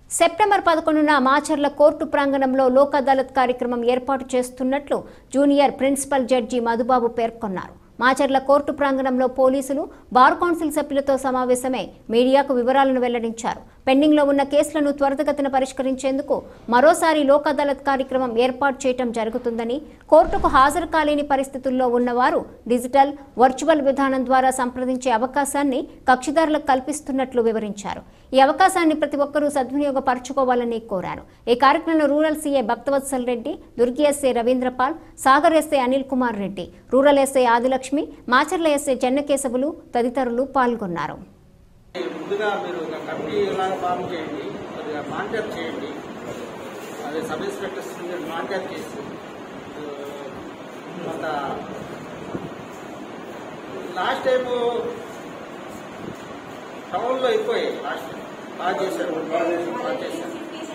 September పదకొండున Macherla court ప్రాంగణంలో లోక్ అదాలత్ కార్యక్రమం ఏర్పాటు చేస్తున్నట్లు జూనియర్ ప్రిన్సిపల్ జడ్జి మధుబాబు పేర్కొన్నారు మాచర్ల కోర్టు ప్రాంగణంలో పోలీసులు బార్ కౌన్సిల్ సభ్యులతో సమావేశమై మీడియాకు వివరాలను వెల్లడించారు పెండింగ్లో ఉన్న కేసులను త్వరితగతిన పరిష్కరించేందుకు మరోసారి లోక్ అదాలత్ కార్యక్రమం ఏర్పాటు చేయటం జరుగుతుందని కోర్టుకు హాజరు కాలేని పరిస్థితుల్లో ఉన్నవారు డిజిటల్ వర్చువల్ విధానం ద్వారా సంప్రదించే అవకాశాన్ని కక్షిదారులకు కల్పిస్తున్నట్లు వివరించారు ఈ అవకాశాన్ని ప్రతి ఒక్కరూ సద్వినియోగపరచుకోవాలని కోరారు ఈ కార్యక్రమంలో rural CA Bhaktavatsal Reddy Durgi SI Ravindrapal Sagar SI Anil Kumar Reddy rural SI Adilakshmi Macherla SI Chennakesavulu తదితరులు పాల్గొన్నారు ముందుగా మీరు ఒక కమిటీ ఎలా ఫామ్ చేయండి కొద్దిగా కాంటాక్ట్ చేయండి అదే సబ్ ఇన్స్పెక్టర్స్ మీరు కాంటాక్ట్ చేసి ఆ, కొంత లాస్ట్ టైం టౌన్లో ఎక్కువయ్యాయి లాస్ట్ టైం బాగా చేశారు బాగా చేశారు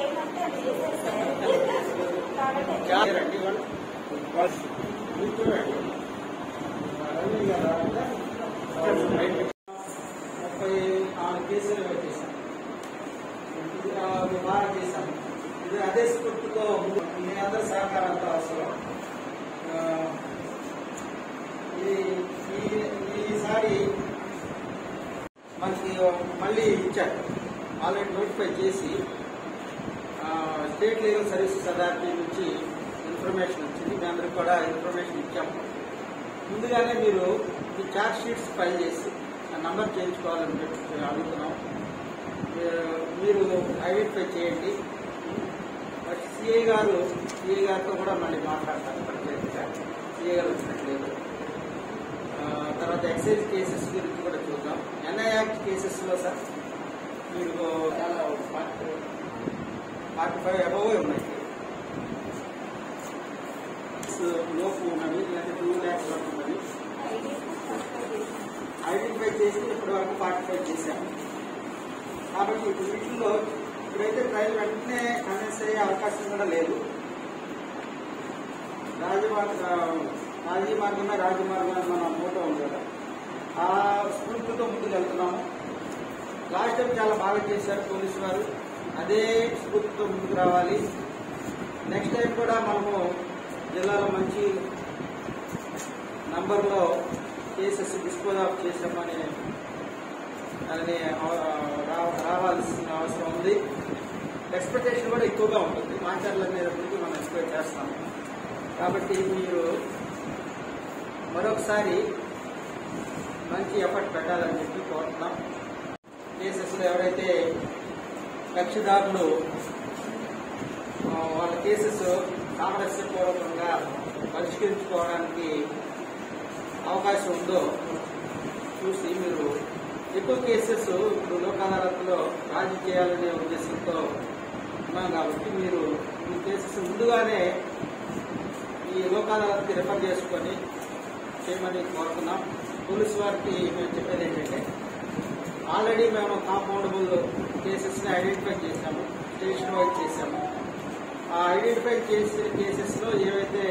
జాగ్రత్త వాళ్ళు మీరు చూడండి. ముప్పై నాలుగు కేసులు చేశాం ఇది ఆ, బాగా చేశాం ఇది అదే స్ఫూర్తితో ముందు మీ అందరి సహకారంతో అవసరం ఆ, ఇది ఈ- ఈసారి మనకి మళ్ళీ ఇచ్చారు ఆల్రెడీ నోటిఫై చేసి ఆ, స్టేట్ లీగల్ సర్వీసెస్ అథారిటీ నుంచి ఇన్ఫర్మేషన్ వచ్చింది మీ అందరికి కూడా ఇన్ఫర్మేషన్ ఇచ్చాము ముందుగానే మీరు ఈ చార్జ్ షీట్స్ ఫైల్ చేసి ఆ నంబర్ చేయించుకోవాలని చెప్పి అడుగుతున్నాం మీరు- మీరు ఐడెంటిఫై చేయండి మరి సిఐ గారు సిఐ గారితో కూడా మళ్ళీ మాట్లాడతారు ప్రత్యేకంగా సిఐ గారు వచ్చినట్లేదు ఆ, తర్వాత ఎక్సైజ్ కేసెస్ గురించి కూడా చూద్దాం ఎన్ఐ యాక్ట్ కేసెస్లో సార్ మీరు చాలా ఫార్టీ ఫైవ్ అబవ్ ఉన్నాయి లోపు ఉన్నవి లేకపోతే టూ ల్యాక్స్ వరకు ఉన్నవి ఐడెంటిఫై చేసి ఇప్పటి వరకు ఫార్టీ ఫైవ్ చేశాము కాబట్టి ఇప్పుడు వీటిల్లో ఇప్పుడైతే ట్రయల్ వెంటనే కన్విన్స్ అయ్యే అవకాశం కూడా లేదు రాజమార్గ రాజీ మార్గంగా రాజమార్గం మన ఫోటో ఉంది కదా ఆ స్ఫూర్తితో ముందుకు వెళ్తున్నాము లాస్ట్ టైం చాలా బాగా చేశారు పోలీసు వారు అదే స్ఫూర్తితో ముందుకు రావాలి నెక్స్ట్ టైం కూడా మనము జిల్లాలో మంచి నంబర్లో కేసెస్ డిస్పోజ్ ఆఫ్ చేసామని అని రా- రావాల్సిన అవసరం ఉంది ఎక్స్పెక్టేషన్ కూడా ఎక్కువగా ఉంటుంది మాచర్ల అనేటప్పటికీ మనం ఎక్స్పెక్ట్ చేస్తాము కాబట్టి మీరు మరొకసారి మంచి ఎఫర్ట్ పెట్టాలని చెప్పి కోరుతున్నాం కేసెస్లో ఎవరైతే కక్షిదారులు ఆ, వాళ్ళ కేసెస్ సామరస్యపూర్వకంగా పరిష్కరించుకోవడానికి అవకాశం ఉందో చూసి మీరు ఎక్కువ కేసెస్ ఇప్పుడు లోక్ అదాలత్లో రాజీ చేయాలనే ఉద్దేశంతో ఉన్నాం కాబట్టి మీరు ఈ కేసెస్ ముందుగానే ఈ లోక్ అదాలత్కి రిఫర్ చేసుకొని చేయమని కోరుతున్నాం పోలీసు వారికి మేము చెప్పేది ఏంటంటే ఆల్రెడీ మేము కాంపౌండబుల్ కేసెస్ని ఐడెంటిఫై చేశాము స్టేషన్ వైజ్ చేశాము ఆ ఐడెంటిఫై చేసిన కేసెస్లో ఏవైతే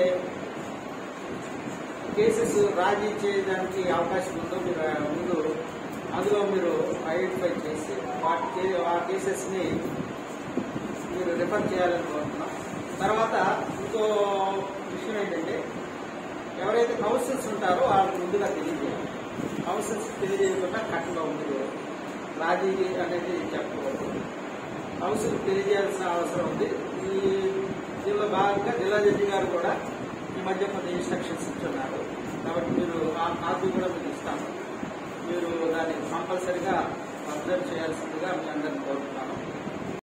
కేసెస్ రాజీ చేయడానికి అవకాశం ఉందో మీరు ముందు అందులో మీరు ఐడెంటిఫై చేసి వాటి కే- ఆ కేసెస్ని మీరు రిఫర్ చేయాలని కోరుతున్నాం తర్వాత ఇంకో విషయం ఏంటంటే ఎవరైతే కౌన్సిల్స్ ఉంటారో వాళ్ళకి ముందుగా తెలియజేయాలి కౌన్సిల్స్ తెలియజేయకుండా కట్టగా ఉంది రాజీ అనేది చెప్పకూడదు కౌన్సిల్ తెలియజేయాల్సిన అవసరం ఉంది ఈ దీనిలో భాగంగా జిల్లా జడ్జి గారు కూడా ఈ మధ్య కొన్ని ఇన్స్ట్రక్షన్స్ ఇస్తున్నారు కాబట్టి మీరు ఆ కాపీ కూడా మీకు ఇస్తాను మీరు దాన్ని కంపల్సరిగా అబ్జర్వ్ చేయాల్సిందిగా మీ అందరిని కోరుతున్నాను